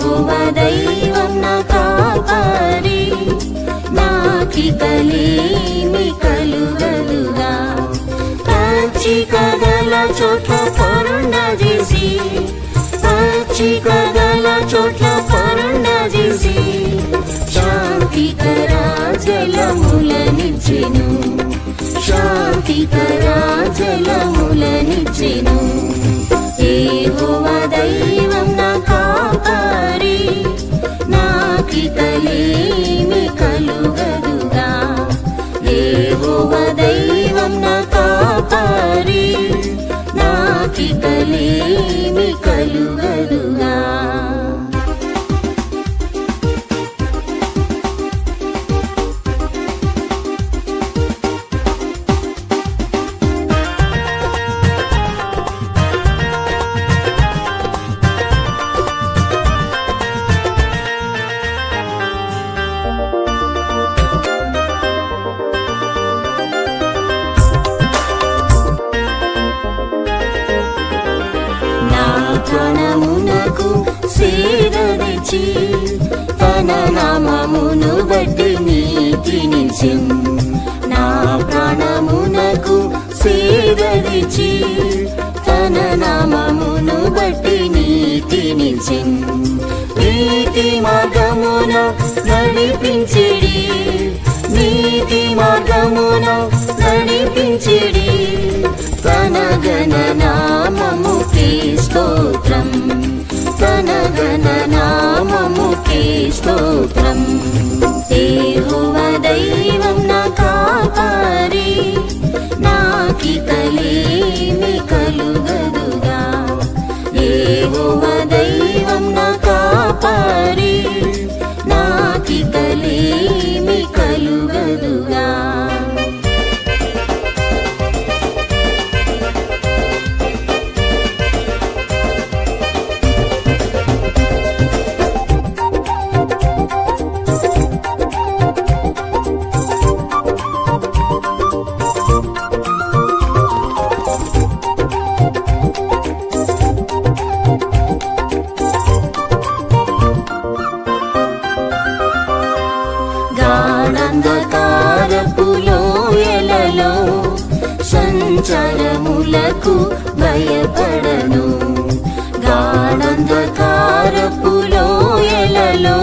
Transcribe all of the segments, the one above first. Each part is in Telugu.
ఏహోవ దైవం నా కాపారి నాకికలేమి కలుగదుగా పచ్చిక గల చోట్ల పరుండజేసి పచ్చిక గల చోట్ల పరుండజేసి శాంతికర జలములనిచ్చెను శాంతికర జలములనిచ్చెను ఏహోవ దైవం నా కాపారి నాకికలేమి కలుగదుగా ఏహోవ దైవం నా కాపారి నాకికలేమి కలుగదుగా నా ప్రాణమునకు సేద తెచ్చి తన నామమును బట్టి నీతినిచ్చెం నా ప్రాణమునకు సేద తెచ్చి తన నామమును బట్టి నీతినిచ్చెం నీతి మార్గమున నడిపించిడి నీతి మార్గమున నడిపించిడి తన గణనామముకి స్తోత్రం తన గణనామముకి స్తోత్రం ఏహోవ దైవం నా కాపారి నాకికలేమి కలుగదుగా ఏహోవ దైవం నా కాపారి నాకికలేమి కలుగదుగా గాఢంధకారపు లోయలలో సంచారములకు భయపడను గాఢంధకారపు లోయలలో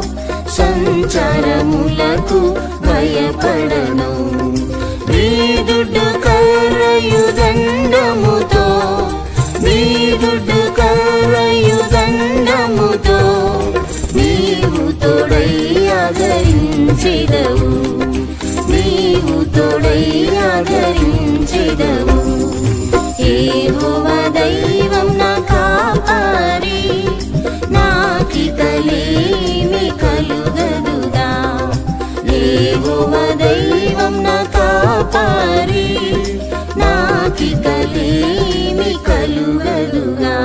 సంచారములకు భయపడను వీదుడు కర్రయు దండముతో వీదుడు కర్రయు దండముతో నీవు తోడై ఆదరించెదవు నీవు తోడై ఆదరించెదవు ఏహోవ దైవం నా కాపారి నాకికలేమి కలుగదుగా ఏహోవ దైవం నా కాపారి నాకికలేమి కలుగదుగా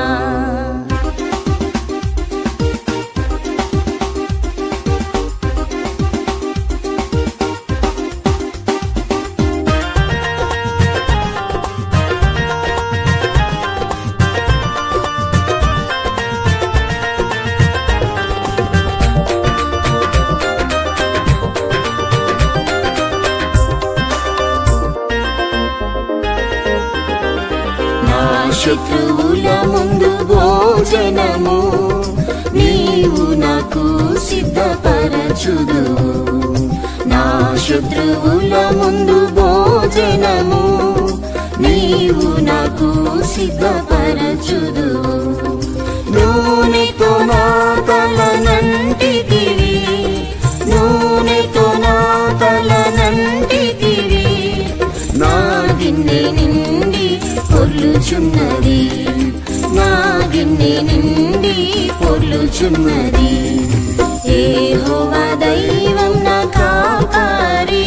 నా శత్రువుల ముందు భోజనము నీవు నాకు సిద్ధపరచుదు నా శత్రువుల ముందు భోజనము నీవు నాకు సిద్ధపరచుదు నూనెతో నా తలనంటితివి నూనెతో నా తలనంటితివి నా గిన్నె నిండి పొర్లుచున్నది నా గిన్నె నిండి పొర్లుచున్నది ఏహోవా దైవం నా కాపారి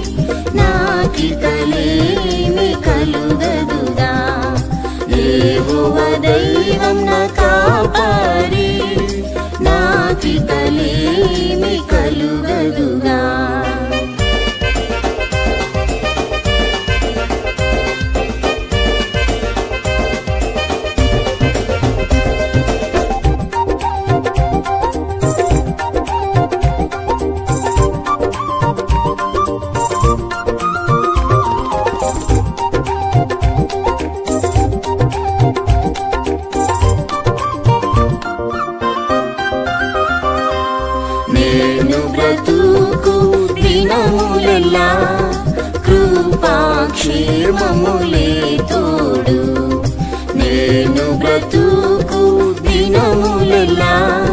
నాకికలేమి కలుగదుగా ఏహోవా దైవం నా కాపారి నాకికలేమి కలుగదుగా దినములెల్లా కృపాక్షేమములే తోడు నేను బ్రతుకు దినములెల్లా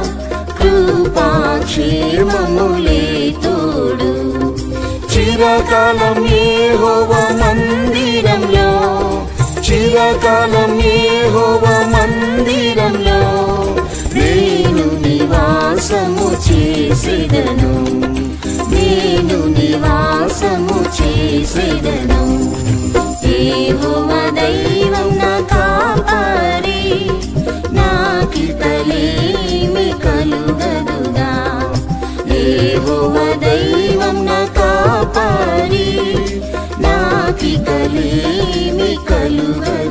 కృపాక్షేమములే తోడు చిరకాలం ఏహోవ మందిరంలో చిరకాలం ఏహోవ మందిరంలో నేను నివాసము చేసేదను నేను నివాసము చేసేదను ఏహోవ దైవం నా కాపరి నాకితలేమి కలుగదుగా ఏహోవ దైవం నా కాపరి నాకితలేమి కలుగదుగా